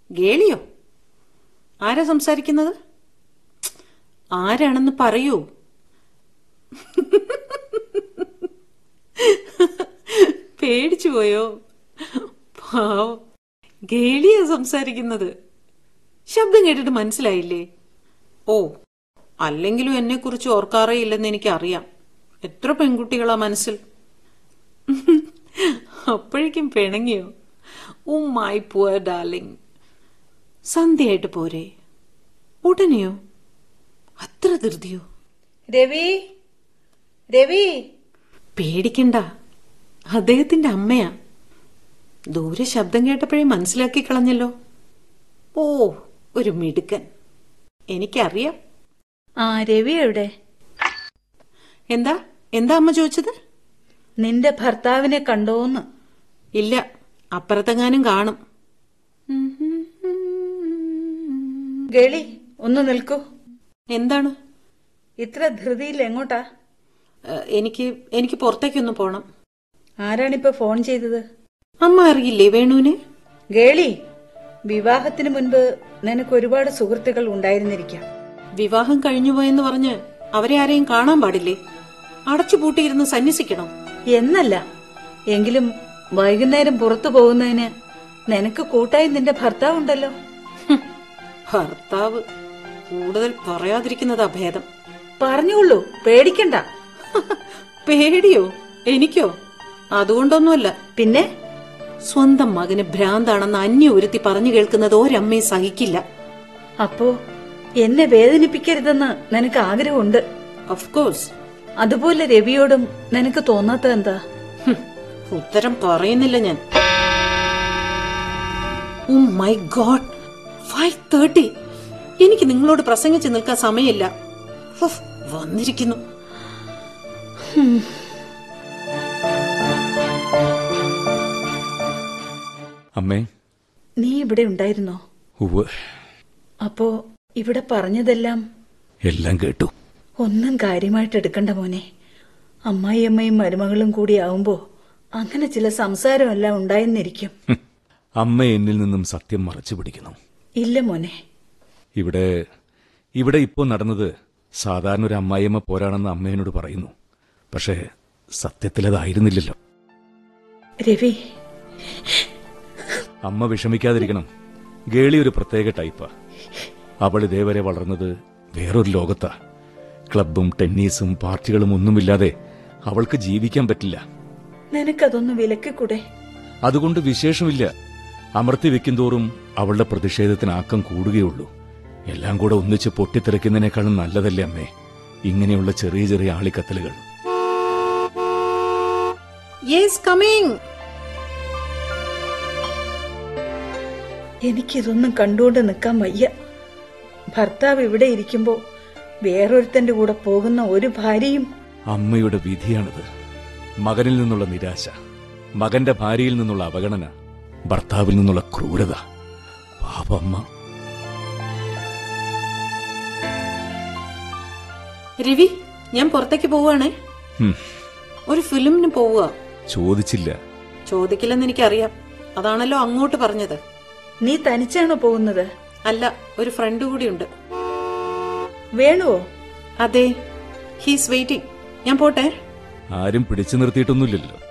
ഗേളിയോ ആരാ സംസാരിക്കുന്നത് ആരാണെന്ന് പറയൂ പേടിച്ചു പോയോ പാവം ഗേളിയാ സംസാരിക്കുന്നത് ശബ്ദം കേട്ടിട്ട് മനസ്സിലായില്ലേ ഓ അല്ലെങ്കിലും എന്നെക്കുറിച്ച് ഓർക്കാറേ ഇല്ലെന്ന് എനിക്കറിയാം എത്ര പെൺകുട്ടികളാ മനസ്സിൽ അപ്പോഴേക്കും പിണങ്ങിയോ ഓ മൈ പുവർ ഡാർലിംഗ് സന്ധ്യയായിട്ട് പോരെ ഉടനെയോ അത്ര ധൃതിയോ രവി രവി പേടിക്കണ്ട അദ്ദേഹത്തിന്റെ അമ്മയാ ദൂരെ ശബ്ദം കേട്ടപ്പോഴേ മനസ്സിലാക്കി കളഞ്ഞല്ലോ ഓ ഒരു മിടുക്കൻ എനിക്കറിയാം ആ രവി എവിടെ എന്താ എന്താ അമ്മ ചോദിച്ചത് നിന്റെ ഭർത്താവിനെ കണ്ടോന്ന് ഇല്ല അപ്പുറത്തെങ്ങാനും കാണും ഗളി ഒന്ന് നിൽക്കൂ എന്താണ് ഇത്ര ധൃതിയിൽ എങ്ങോട്ടാ ഏഹ്, എനിക്ക് എനിക്ക് പുറത്തേക്കൊന്ന് പോണം ആരാണിപ്പോ ഫോൺ ചെയ്തത് അമ്മ അറിയില്ലേ വേണുവിനെ ഗേളി വിവാഹത്തിന് മുൻപ് നിനക്ക് ഒരുപാട് സുഹൃത്തുക്കൾ ഉണ്ടായിരുന്നിരിക്കാം വിവാഹം കഴിഞ്ഞുപോയെന്ന് പറഞ്ഞ് അവരെ ആരെയും കാണാൻ പാടില്ലേ അടച്ചുപൂട്ടിയിരുന്ന് സന്യസിക്കണം എന്നല്ല എങ്കിലും വൈകുന്നേരം പുറത്തു പോകുന്നതിന് നിനക്ക് കൂട്ടായി നിന്റെ ഭർത്താവ് ഉണ്ടല്ലോ ഹും, ഭർത്താവ് കൂടുതൽ പറയാതിരിക്കുന്നതാ ഭേദം പറഞ്ഞോളൂ പേടിക്കണ്ട പേടിയോ എനിക്കോ അതുകൊണ്ടൊന്നുമല്ല പിന്നെ സ്വന്തം മകന് ഭ്രാന്താണെന്ന് അന്യ ഒരുത്തി പറഞ്ഞു കേൾക്കുന്നത് ഒരമ്മയെ സഹിക്കില്ല അപ്പോ എന്നെ വേദനിപ്പിക്കരുതെന്ന് നിനക്ക് ആഗ്രഹമുണ്ട് ഓഫ് കോഴ്സ് അതുപോലെ രവിയോടും നിനക്ക് തോന്നാത്ത എന്താ ഉത്തരം പറയുന്നില്ല ഞാൻ oh my god five thirty എനിക്ക് നിങ്ങളോട് പ്രസംഗിച്ച് നിൽക്കാൻ സമയമില്ല ഉഫ്, വന്നിരിക്കുന്നു അമ്മേ നീ ഇവിടെ ഉണ്ടായിരുന്നോ ഉവ് അപ്പോ ഇവിടെ പറഞ്ഞതെല്ലാം എല്ലാം കേട്ടു ഒന്നും കാര്യമായിട്ട് എടുക്കണ്ട മോനെ അമ്മായിയമ്മയും മരുമകളും കൂടി ആവുമ്പോ അങ്ങനെ ചില സംസാരമെല്ലാം ഉണ്ടായെന്നിരിക്കും ഹും. അമ്മ എന്നിൽ നിന്നും സത്യം മറച്ചു പിടിക്കുന്നു ഇല്ല മോനെ ഇവിടെ ഇവിടെ ഇപ്പോൾ നടന്നത് സാധാരണ ഒരു അമ്മായിയമ്മ പോരാണെന്ന് അമ്മ എന്നോട് പറയുന്നു പക്ഷേ സത്യത്തിലതായിരുന്നില്ലല്ലോ രവി അമ്മ വിഷമിക്കാതിരിക്കണം ഗേളി ഒരു പ്രത്യേക ടൈപ്പാ അവൾ ഇതേവരെ വളർന്നത് വേറൊരു ലോകത്താ ക്ലബും ടെന്നീസും പാർട്ടികളും ഒന്നുമില്ലാതെ അവൾക്ക് ജീവിക്കാൻ പറ്റില്ല നിനക്കതൊന്ന് വിലക്കിക്കൂടെ അതുകൊണ്ട് വിശേഷമില്ല അമർത്തി വെക്കുന്തോറും അവളുടെ പ്രതിഷേധത്തിന് ആക്കം കൂടുകയുള്ളൂ എല്ലാം കൂടെ ഒന്നിച്ച് പൊട്ടിത്തെറിക്കുന്നതിനേക്കാളും നല്ലതല്ലേ അമ്മേ ഇങ്ങനെയുള്ള ചെറിയ ചെറിയ ആളിക്കത്തലുകൾ യെസ് കമ്മിങ് എനിക്കിതൊന്നും കണ്ടുകൊണ്ട് നിൽക്കാൻ വയ്യ ഭർത്താവ് ഇവിടെ ഇരിക്കുമ്പോ വേറൊരുത്തന്റെ കൂടെ പോകുന്ന ഒരു ഭാര്യയും അമ്മയുടെ വിധിയാണിത് മകനിൽ നിന്നുള്ള നിരാശ മകന്റെ ഭാര്യയിൽ നിന്നുള്ള അവഗണന ഭർത്താവിൽ നിന്നുള്ള ക്രൂരത പാപമ്മ രവി ഞാൻ പുറത്തേക്ക് പോവുകയാണേ ഹും, ഒരു ഫിലിമിന് പോവുക ചോദിച്ചില്ല ചോദിക്കില്ലെന്ന് എനിക്കറിയാം അതാണല്ലോ അങ്ങോട്ട് പറഞ്ഞത് നീ തനിച്ചാണോ പോകുന്നത് അല്ല ഒരു ഫ്രണ്ട് കൂടിയുണ്ട് വേണുവോ അതെ ഹീസ് വെയിറ്റിംഗ് ഞാൻ പോട്ടെ ആരും പിടിച്ചു നിർത്തിയിട്ടൊന്നുമില്ലല്ലോ